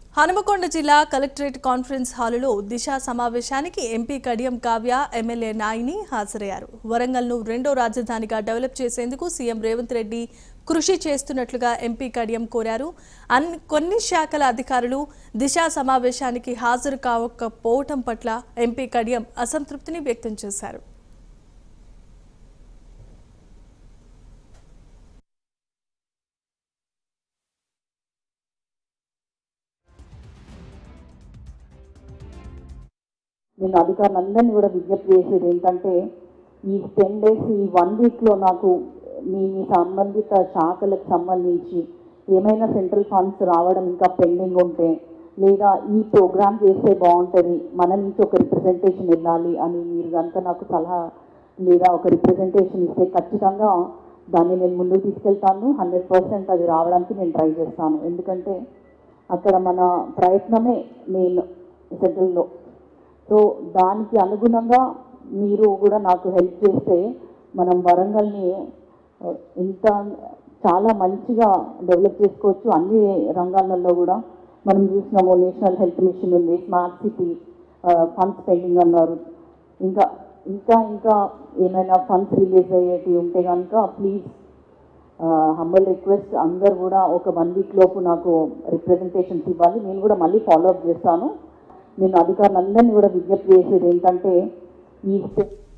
హనుమకొండ జిల్లా collectorate conference హాలులో దిశ సమావేశానికి ఎంపీ కడియం కావ్య ఎమ్మెల్యే నాయిని హాజరయ్యారు వరంగల్ను రెండో రాజధానిగా డెవలప్ చేసేందుకు సీఎం రేవంత్ రెడ్డి కృషి చేస్తున్నట్లుగా ఎంపీ కడియం కోరారు అన్ని కొన్ని శాఖల అధికారులు దిశ సమావేశానికి హాజరు కావకపోవటం పట్ల ఎంపీ కడియం అసంతృప్తిని వ్యక్తం చేశారు నేను అధికారులందరినీ కూడా విజ్ఞప్తి చేసేది ఏంటంటే ఈ టెన్ డేస్ ఈ వన్ వీక్లో నాకు మీ మీ సంబంధిత శాఖలకు సంబంధించి ఏమైనా సెంట్రల్ ఫండ్స్ రావడం ఇంకా పెండింగ్ ఉంటే లేదా ఈ ప్రోగ్రామ్ చేస్తే బాగుంటుంది మన నుంచి ఒక రిప్రజెంటేషన్ వెళ్ళాలి అని మీరు కనుక నాకు సలహా లేదా ఒక రిప్రజెంటేషన్ ఇస్తే ఖచ్చితంగా దాన్ని నేను ముందుకు తీసుకెళ్తాను హండ్రెడ్ పర్సెంట్ అది రావడానికి నేను ట్రై చేస్తాను ఎందుకంటే అక్కడ మన ప్రయత్నమే మెయిన్ సెంట్రల్లో సో దానికి అనుగుణంగా మీరు కూడా నాకు హెల్ప్ చేస్తే మనం వరంగల్ని ఆ, ఇంత చాలా మంచిగా డెవలప్ చేసుకోవచ్చు అన్ని రంగాలలో కూడా మనం చూసినాము నేషనల్ హెల్త్ మిషన్ ఉంది స్మార్ట్ సిటీ ఫండ్స్ పెండింగ్ అన్నారు ఇంకా ఇంకా ఇంకా ఏమైనా ఫండ్స్ రిలీజ్ అయ్యేటివి ఉంటే కనుక ప్లీజ్ హంబల్ రిక్వెస్ట్ అందరు కూడా ఒక వన్ వీక్ లోపు నాకు రిప్రజెంటేషన్స్ ఇవ్వాలి నేను కూడా మళ్ళీ ఫాలో అప్ చేస్తాను నేను అధికారులందరినీ కూడా విజ్ఞప్తి చేసేది ఏంటంటే ఈ